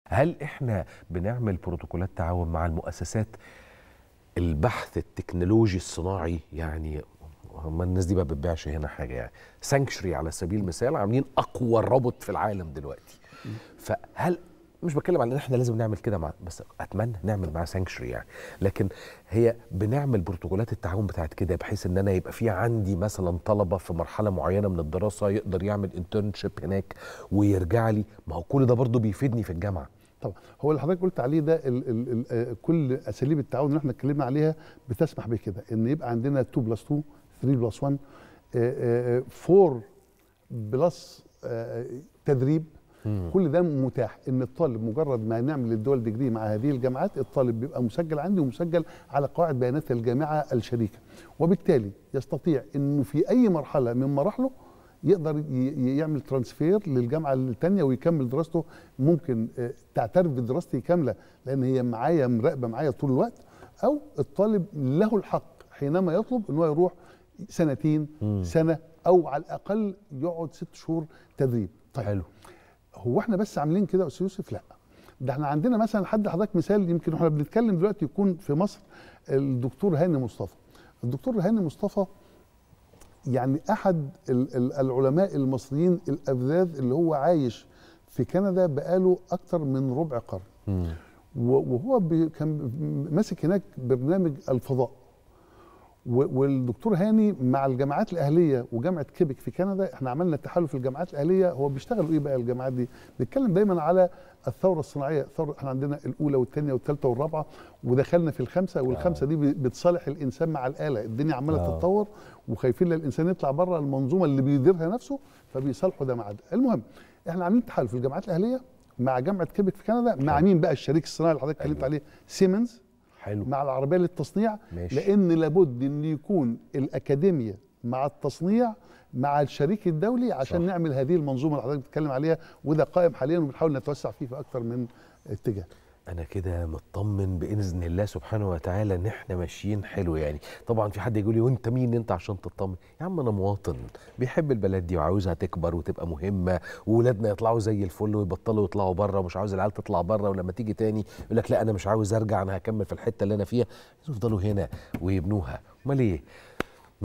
هل احنا بنعمل بروتوكولات تعاون مع المؤسسات البحث التكنولوجي الصناعي يعني هم الناس دي ما بتبيعش هنا حاجه يعني سانكشري على سبيل المثال عاملين اقوى روبوت في العالم دلوقتي فهل مش بتكلم عن ان احنا لازم نعمل كده مع بس اتمنى نعمل مع سانكشري يعني لكن هي بنعمل بروتوكولات التعاون بتاعت كده بحيث ان انا يبقى في عندي مثلا طلبه في مرحله معينه من الدراسه يقدر يعمل انترنشيب هناك ويرجع لي ما هو كل ده برضه بيفيدني في الجامعه طبعا هو اللي حضرتك قلت عليه ده ال ال ال كل اساليب التعاون اللي احنا اتكلمنا عليها بتسمح بكده ان يبقى عندنا 2 بلس 2 3 بلس 1 4 بلس تدريب مم. كل ده متاح ان الطالب مجرد ما نعمل الدول ديجري مع هذه الجامعات الطالب بيبقى مسجل عندي ومسجل على قواعد بيانات الجامعه الشريكه وبالتالي يستطيع انه في اي مرحله من مراحله يقدر يعمل ترانسفير للجامعه الثانيه ويكمل دراسته ممكن تعترف بدراستي كامله لان هي معايا مراقبه معايا طول الوقت او الطالب له الحق حينما يطلب ان هو يروح سنتين مم. سنه او على الاقل يقعد ست شهور تدريب طيب حلو هو احنا بس عاملين كده يا استاذ يوسف لا ده احنا عندنا مثلا حد حضرتك مثال يمكن احنا بنتكلم دلوقتي يكون في مصر الدكتور هاني مصطفى الدكتور هاني مصطفى يعني احد العلماء المصريين الابذاذ اللي هو عايش في كندا بقاله اكتر من ربع قرن وهو كان ماسك هناك برنامج الفضاء والدكتور هاني مع الجامعات الاهليه وجامعه كيبك في كندا احنا عملنا تحالف الجامعات الاهليه هو بيشتغلوا ايه بقى الجامعات دي؟ بيتكلم دايما على الثوره الصناعيه الثوره احنا عندنا الاولى والثانيه والثالثه والرابعه ودخلنا في الخمسه والخمسه دي بتصالح الانسان مع الاله الدنيا عماله آه. تتطور وخايفين للانسان يطلع بره المنظومه اللي بيديرها نفسه فبيصالحوا ده مع ده المهم احنا عاملين تحالف الجامعات الاهليه مع جامعه كيبك في كندا مع مين بقى الشريك الصناعي اللي حضرتك اتكلمت عليه سيمنز حلو مع العربيه للتصنيع ماشي. لان لابد ان يكون الاكاديميه مع التصنيع مع الشريك الدولي عشان صح. نعمل هذه المنظومه اللي حضرتك بتتكلم عليها وده قائم حاليا وبنحاول نتوسع فيه في اكثر من اتجاه انا كده مطمن باذن الله سبحانه وتعالى ان احنا ماشيين حلو يعني طبعا في حد يقول لي وانت مين انت عشان تطمن يا عم انا مواطن بيحب البلد دي وعاوزها تكبر وتبقى مهمه واولادنا يطلعوا زي الفل ويبطلوا يطلعوا بره ومش عاوز العيال تطلع بره ولما تيجي تاني يقول لك لا انا مش عاوز ارجع انا هكمل في الحته اللي انا فيها يفضلوا هنا ويبنوها امال ايه